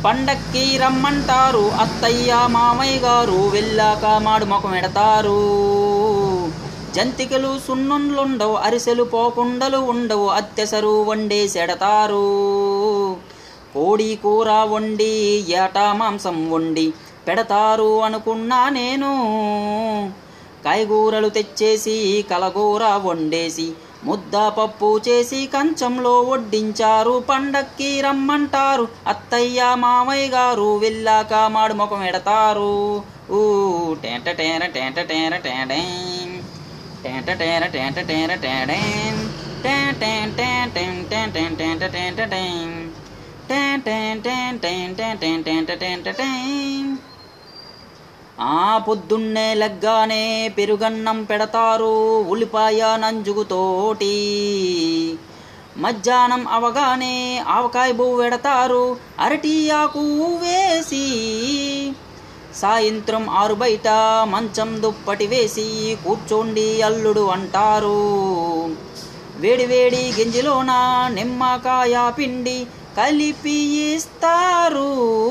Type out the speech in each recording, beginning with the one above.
పండక్కి రమ్మంటారు అత్తయ్య మామయ్య గారు వెళ్ళాక మాడు ముఖం ఎడతారు జంతికలు సున్నుండ్లుండవు అరిసెలు పోకుండలు ఉండవు అత్తెసరు వండేసెడతారు కోడి కూర వండి ఏటా మాంసం వండి పెడతారు అనుకున్నా నేను కాయగూరలు తెచ్చేసి కలగూర వండేసి ముద్ద పప్పు చేసి కంచంలో వడ్డించారు పండక్కి రమ్మంటారు అత్తయ్య మామయ్య గారు వెళ్ళాక మాడు ముఖం ఎడతారు ఊ టేంట టేర టేంట టేర టేడేం టేంట టేర టేంట టేర టేడేం టేం టేం టేం టేం టేం టేం టేంట టేంట టేం టేం టేం టేం టేం టేం టేం టేంట టేంట టేం ఆ పొద్దున్నే లెగ్గానే పెరుగన్నం పెడతారు ఉల్లిపాయ నంజుగుతోటి మధ్యాహ్నం అవగానే ఆవకాయ బువ్వ పెడతారు అరటి ఆకు వేసి సాయంత్రం ఆరు బయట మంచం దుప్పటి వేసి కూర్చోండి అల్లుడు అంటారు వేడి వేడి గింజలోన నిమ్మకాయ పిండి కలిపి ఇస్తారు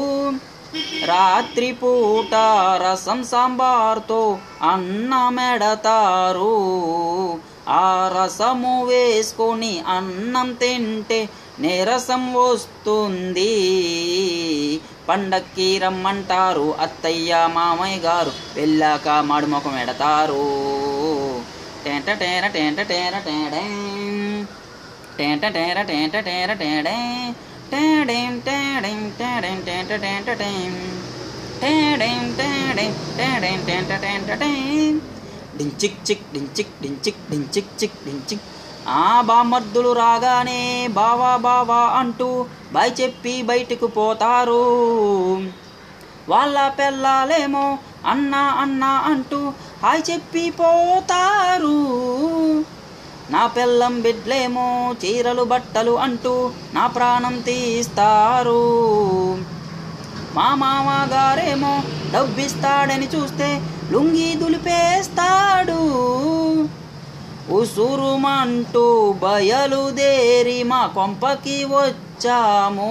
రాత్రిపూట రసం సాంబార్తో అన్నమెడతారు ఆ రసము వేసుకొని అన్నం తింటే నీరసం వస్తుంది పండక్కి రమ్మంటారు అత్తయ్య మామయ్య గారు వెళ్ళాక మాడుముఖం ఎడతారు టేంట టేర టేంట టేర టేడేం టేంట టేర టేంట టేర టేడే టేడేం టేడేం టేడేం టేంట టేంట టేం టేడేం టేడేం టేడేం టేంట టేంట టేం డించిక్ చిక్ డించిక్ డించిక్ డించిక్ చిక్ డించిక్ ఆ బామర్దులు రాగానే బావా బావా అంటూ బాయ్ చెప్పి బయటకు పోతారు వాళ్ళ పెళ్ళాలేమో అన్నా అన్నా అంటూ హాయ్ చెప్పి పోతారు నా పెళ్ళం బిడ్లేమో చీరలు బట్టలు అంటూ నా ప్రాణం తీస్తారు మా మామగారేమో డబ్బిస్తాడని చూస్తే లుంగి దులిపేస్తాడు ఉసురుమంటూ బయలుదేరి మా కొంపకి వచ్చాము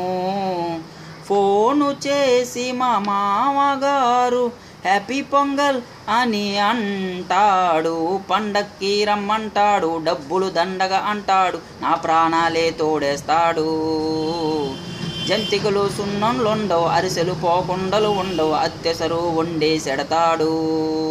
ఫోను చేసి మా మామగారు హ్యాపీ పొంగల్ అని అంటాడు పండక్కి రమ్మంటాడు డబ్బులు దండగా అంటాడు నా ప్రాణాలే తోడేస్తాడు జంతికలు సున్నంలుండవు అరిసెలు పోకుండలు ఉండవు అత్యసరు వండేసెడతాడు